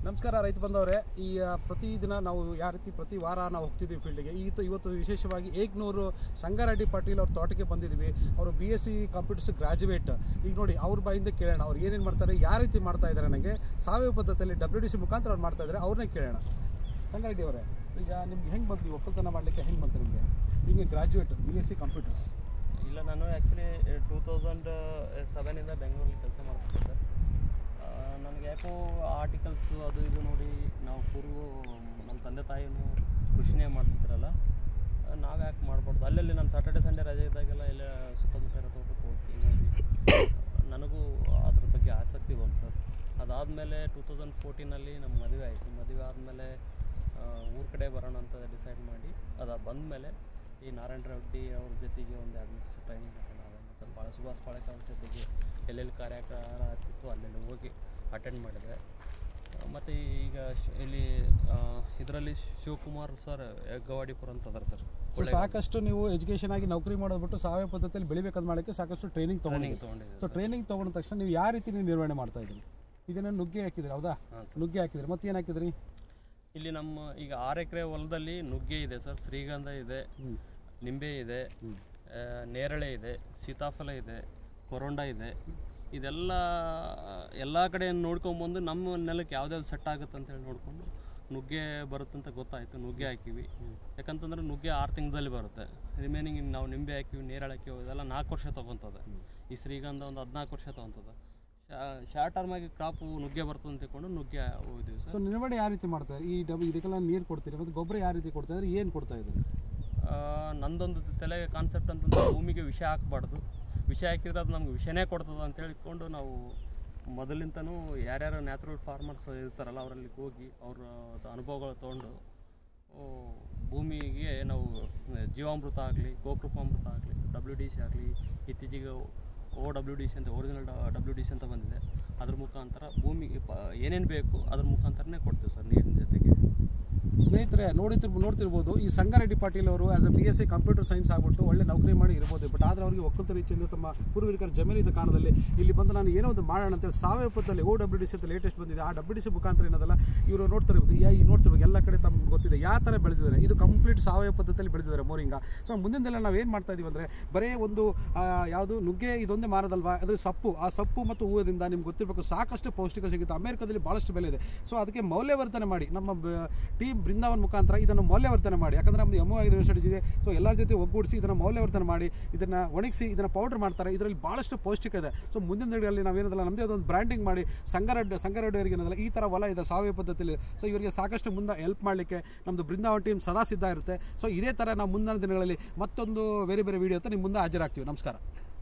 ನಮಸ್ಕಾರ ರೈತ ಬಂದವರೇ ಈ ಆ, ಪ್ರತಿದಿನ ನಾವು ಯಾವ ರೀತಿ ಪ್ರತಿ ವಾರ ನಾವು ಹೋಗ್ತಿದ್ದೀವಿ ಫೀಲ್ಡ್ಗೆ ಈತ ಇವತ್ತು ವಿಶೇಷವಾಗಿ ಏಕ್ನೂರು ಸಂಗಾರೆಡ್ಡಿ ಪಾಟೀಲ್ ಅವ್ರ ತೋಟಕ್ಕೆ ಬಂದಿದ್ದೀವಿ ಅವರು B S C computers graduate ಈಗ ನೋಡಿ ಅವ್ರ ಬಾಯಿಂದ ಕೇಳೋಣ ಅವ್ರು ಏನೇನು ಮಾಡ್ತಾರೆ ಯಾವ ರೀತಿ ಮಾಡ್ತಾ ಇದ್ದಾರೆ ನನಗೆ ಸಾವಯವ ಪದ್ಧತಿಯಲ್ಲಿ ಡಬ್ಲ್ಯೂ ಡಿ ಸಿ ಮುಖಾಂತರ ಅವ್ರು ಮಾಡ್ತಾ ಇದ್ದಾರೆ ಅವ್ರನ್ನೇ ಕೇಳೋಣ ಸಂಗಾರೆಡ್ಡಿ ಅವರೇ ಈಗ ನಿಮ್ಗೆ ಹೆಂಗೆ ಬಂತು ಈ ಒಕ್ಕಲ್ತನ ಮಾಡಲಿಕ್ಕೆ ಹೆಂಗೆ ಬಂತು ನಿಮಗೆ ಈಗ graduate B S C computers ಇಲ್ಲ ನಾನು ಆ್ಯಕ್ಚುಲಿ ಟೂ ತೌಸಂಡ್ ಸೆವೆನಿಂದ ಬೆಂಗಳೂರಲ್ಲಿ ಕೆಲಸ ಮಾಡ್ತಿದ್ದೆ ಸರ್ ನನಗೆ ಯಾಕೋ ಆರ್ಟಿಕಲ್ಸು ಅದು ಇದು ನೋಡಿ ನಾವು ಪೂರ್ವ ನಮ್ಮ ತಂದೆ ತಾಯಿನೂ ಕೃಷಿನೇ ಮಾಡ್ತಿದ್ರಲ್ಲ ನಾವು ಯಾಕೆ ಮಾಡ್ಬಾರ್ದು ಅಲ್ಲಲ್ಲಿ ನಾನು ಸಾಟರ್ಡೆ ಸಂಡೇ ರಜೆ ಇದ್ದಾಗೆಲ್ಲ ಎಲ್ಲ ಸುತ್ತಮುತ್ತ ಇರೋ ತೋಟಕ್ಕೆ ಹೋಗಿ ನೋಡಿ ನನಗೂ ಅದ್ರ ಬಗ್ಗೆ ಆಸಕ್ತಿ ಬಂತು ಸರ್ ಅದಾದಮೇಲೆ ಟೂ ತೌಸಂಡ್ ಫೋರ್ಟೀನಲ್ಲಿ ನಮ್ಮ ಮದುವೆ ಆಯಿತು ಮದುವೆ ಆದಮೇಲೆ ಊರ ಕಡೆ ಬರೋಣ ಅಂತ ಡಿಸೈಡ್ ಮಾಡಿ ಅದು ಬಂದಮೇಲೆ ಈ ನಾರಾಯಣ ರೆಡ್ಡಿ ಅವ್ರ ಜೊತೆಗೆ ಒಂದು ಎರಡು ವರ್ಷ ಟ್ರೈನಿಂಗ್ ನಾವು ಮತ್ತು ಭಾಳ ಸುಭಾಷ್ ಪಾಳೇಕ ಅವ್ರ ಜೊತೆಗೆ ಎಲ್ಲೆಲ್ಲಿ ಕಾರ್ಯಾಗಾರ ಆಗ್ತಿತ್ತು ಅಲ್ಲೆಲ್ಲಿ ಹೋಗಿ ಅಟೆಂಡ್ ಮಾಡಿದೆ ಮತ್ತು ಈಗ ಶ್- ಇಲ್ಲಿ ಇದರಲ್ಲಿ ಶಿವಕುಮಾರ್ ಸರ್ ಗವಾಡಿಪುರ ಅಂತ ಅದಾರೆ ಸರ್ ಸೊ ಸಾಕಷ್ಟು ನೀವು ಎಜುಕೇಷನ್ ಆಗಿ ನೌಕರಿ ಮಾಡೋದು ಬಿಟ್ಟು ಸಾವಯವ ಪದ್ಧತಿಯಲ್ಲಿ ಬೆಳಿಬೇಕಂತ ಮಾಡೋಕ್ಕೆ ಸಾಕಷ್ಟು ಟ್ರೈನಿಂಗ್ ಟ್ರೈನಿಂಗ್ ತೊಗೊಂಡಿದ್ದೀವಿ ತೊಗೊಂಡಿದ್ದೆ ಸೊ ಟ್ರೈನಿಂಗ್ ತೊಗೊಂಡ ತಕ್ಷಣ ನೀವು ಯಾವ ರೀತಿ ನೀವು ನಿರ್ವಹಣೆ ಮಾಡ್ತಾ ಇದ್ರಿ ಇದನ್ನ ನುಗ್ಗೆ ಹಾಕಿದ್ರಿ ಹೌದಾ ಹಾಂ ಸರ್ ನುಗ್ಗೆ ಹಾಕಿದ್ರಿ ಮತ್ತೆ ಏನು ಹಾಕಿದ್ರಿ ಇಲ್ಲಿ ನಮ್ಮ ಈಗ ಆರು ಎಕರೆ ಹೊಲದಲ್ಲಿ ನುಗ್ಗೆ ಇದೆ ಸರ್ ಶ್ರೀಗಂಧ ಇದೆ ಹ್ಮ್. ನಿಂಬೆ ಇದೆ ಹ್ಮ್. ಆ, ನೇರಳೆ ಇದೆ ಸೀತಾಫಲ ಇದೆ ಕೊರಂಡ ಇದೆ ಇದೆಲ್ಲ ಎಲ್ಲ ಕಡೆ ನೋಡ್ಕೊಂಬಂದು ನಮ್ಮ ನೆಲಕ್ಕೆ ಯಾವ್ದ್ಯಾವ್ದು ಸೆಟ್ ಆಗುತ್ತೆ ಅಂತೇಳಿ ನೋಡಿಕೊಂಡು ನುಗ್ಗೆ ಬರುತ್ತಂತ ಗೊತ್ತಾಯಿತು ನುಗ್ಗೆ ಹಾಕಿವಿ ಯಾಕಂತಂದ್ರೆ ನುಗ್ಗೆ ಆರು ತಿಂಗಳಲ್ಲಿ ಬರುತ್ತೆ ರಿಮೈನಿಂಗ್ ನಾವು ನಿಂಬೆ ಹಾಕಿವಿ ನೇರಳೆ ಹಾಕಿವಿ ಇದೆಲ್ಲ ನಾಲ್ಕು ವರ್ಷ ತೊಗೊತದೆ ಈ ಶ್ರೀಗಂಧ ಒಂದು ಹದಿನಾಲ್ಕು ವರ್ಷ ತೊಗೊತದೆ ಶಾರ್ಟ್ ಟರ್ಮ್ ಆಗಿ ಕ್ರಾಪು ನುಗ್ಗೆ ಬರ್ತದೆ ಅಂತ ತಿಳ್ಕೊಂಡು ನುಗ್ಗೆ ಹೋಗಿದ್ದೀವಿ ಸೊ ಸರ್ ನಿರ್ವಹಣೆ ಯಾವ ರೀತಿ ಮಾಡ್ತಾ ಇದ್ರಿ ಈ ಡಬ್ಬಿ ಇದಕ್ಕೆಲ್ಲ ನೀರು ಕೊಡ್ತೀರಿ ಮತ್ತು ಗೊಬ್ಬರ ಯಾವ ರೀತಿ ಕೊಡ್ತಾ ಇದ್ರಿ ಏನು ಕೊಡ್ತಾ ಇದ್ರಿ ಆ, ನಂದೊಂದು ತಲೆ ಕಾನ್ಸೆಪ್ಟ್ ಅಂತಂದ್ರೆ ಭೂಮಿಗೆ ವಿಷ ಹಾಕಬಾರ್ದು ವಿಷ ಹಾಕಿದ್ರೆ ಅದು ನಮ್ಗೆ ವಿಷನೇ ಕೊಡ್ತದ ಅಂತ ಹೇಳಿಕೊಂಡು ನಾವು ಮೊದಲಿಂದನೂ ಯಾರ್ಯಾರು ನ್ಯಾಚುರಲ್ ಫಾರ್ಮರ್ಸ್ ಇರ್ತಾರಲ್ಲ ಅವರಲ್ಲಿ ಹೋಗಿ ಅವರ ಅನುಭವಗಳು ತೊಗೊಂಡು ಓ, ಭೂಮಿಗೆ ನಾವು ಜೀವಾಮೃತ ಆಗಲಿ ಗೋಕೃಪಾಮೃತ ಆಗಲಿ ಡಬ್ಲ್ಯೂ ಡಿ ಸಿ ಆಗಲಿ ಇತ್ತೀಚೆಗೆ ಓ ಡಬ್ಲ್ಯೂ ಡಿ ಸಿ ಅಂತ ಒರಿಜಿನಲ್ ಡಬ್ಲ್ಯೂ ಡಿ ಸಿ ಅಂತ ಬಂದಿದೆ ಅದ್ರ ಮುಖಾಂತರ ಭೂಮಿಗೆ ಪ ಏನೇನು ಬೇಕು ಅದ್ರ ಮುಖಾಂತರನೇ ಕೊಡ್ತೀವಿ ಸರ್ ನೀರಿನ ಜೊತೆಗೆ ಸ್ನೇಹಿತರೆ ನೋಡಿತಿರ್ ನೋಡ್ತಿರ್ಬೋದು ಈ ಸಂಗಾರೆಡ್ಡಿ ಪಾಟೀಲ್ ಅವರು ಆಸ್ ಅ B S C computer science ಆಗ್ಬಿಟ್ಟು ಒಳ್ಳೆ ನೌಕರಿ ಮಾಡಿ ಇರ್ಬೋದು ಬಟ್ ಆದರೆ ಅವರಿಗೆ ಒಕ್ಕಲ್ತ ರೀತಿಯಿಂದ ತಮ್ಮ ಪೂರ್ವಿಕರ ಜಮೀನಿದ್ದ ಕಾರಣದಲ್ಲಿ ಇಲ್ಲಿ ಬಂದು ನಾನು ಏನೋ ಒಂದು ಮಾಡೋಣ ಅಂತೇಳಿ ಸಾವಯವ ಪದ್ಧತಿಯಲ್ಲಿ ಓ ಡಬ್ಲ್ಯೂ ಡಿ ಸಿ ಅಂತ ಲೇಟೆಸ್ಟ್ ಬಂದಿದೆ ಆ ಡಬ್ಲ್ಯೂ ಡಿ ಸಿ ಮುಖಾಂತರ ಏನದಲ್ಲ ಇವರು ನೋಡ್ತಿರ್ಬೇಕು ಯಾ- ಈ ನೋಡ್ತಿರ್ಬೇಕು ಎಲ್ಲ ಕಡೆ ತಮ್ಗೆ ಗೊತ್ತಿದೆ ಯಾವ ಥರ ಬೆಳೆದಿದ್ದಾರೆ ಇದು ಕಂಪ್ಲೀಟ್ ಸಾವಯವ ಪದ್ಧತಿಯಲ್ಲಿ ಬೆಳೆದಿದ್ದಾರೆ ಮೋರಿಂಗ ಸೊ ಮುಂದಿನದೆಲ್ಲ ನಾವು ಏನು ಮಾಡ್ತಾ ಇದೀವಿ ಅಂದರೆ ಬರೇ ಒಂದು ಆ, ಯಾವುದು ನುಗ್ಗೆ ಇದೊಂದೇ ಮಾರದಲ್ವಾ ಅದು ಸೊಪ್ಪು ಆ ಸೊಪ್ಪು ಮತ್ತು ಹೂವದಿಂದ ನಿಮ್ಗೆ ಗೊತ್ತಿರಬೇಕು ಸಾಕಷ್ಟು ಪೌಷ್ಟಿಕ ಸಿಗುತ್ತೆ ಅಮೆರಿಕದಲ್ಲಿ ಭಾಳಷ್ಟು ಬೆಲೆ ಇದೆ ಸೊ ಅದಕ್ಕೆ ಮೌಲ್ಯವರ್ಧನೆ ಮಾಡಿ ನಮ್ಮ ಟೀಮ್ ಬೃಂದಾವನ್ ಮುಖಾಂತರ ಇದನ್ನು ಮೌಲ್ಯವರ್ಧನೆ ಮಾಡಿ ಯಾಕಂದ್ರೆ ನಮ್ಮದು ಎಮ್ ಐದು ಯೂನಿವರ್ಸಿಟಿ ಇದೆ ಸೊ ಎಲ್ಲರ ಜೊತೆ ಒಗ್ಗೂಡಿಸಿ ಇದನ್ನು ಮೌಲ್ಯವರ್ಧನೆ ಮಾಡಿ ಇದನ್ನು ಒಣಗಿಸಿ ಇದನ್ನು ಪೌಡರ್ ಮಾಡ್ತಾರೆ ಇದರಲ್ಲಿ ಭಾಳಷ್ಟು ಪೌಷ್ಟಿಕ ಇದೆ ಸೊ ಮುಂದಿನ ದಿನಗಳಲ್ಲಿ ನಾವೇನದಲ್ಲ ನಮ್ಮದೇ ಅದೊಂದು ಬ್ರ್ಯಾಂಡಿಂಗ್ ಮಾಡಿ ಸಂಗಾರೆಡ್ಡಿ ಸಂಗಾರೆಡ್ಡಿಯವರಿಗೆ ಏನದಲ್ಲ ಈ ಥರ ಹೊಲ ಇದೆ ಸಾವಯವ ಪದ್ಧತಿಯಲ್ಲಿ ಸೊ ಇವರಿಗೆ ಸಾಕಷ್ಟು ಮುಂದೆ ಹೆಲ್ಪ್ ಮಾಡಲಿಕ್ಕೆ ನಮ್ಮದು ಬೃಂದಾವನ್ ಟೀಮ್ ಸದಾ ಸಿದ್ಧ ಇರುತ್ತೆ ಸೊ ಇದೇ ಥರ ನಾವು ಮುಂದಿನ ದಿನಗಳಲ್ಲಿ ಮತ್ತೊಂದು ಬೇರೆ ಬೇರೆ ವಿಡಿಯೋ ನಿಮ್ಮ ಮುಂದೆ ಹಾಜರಾಗ್ತೀವಿ ನಮಸ್ಕಾರ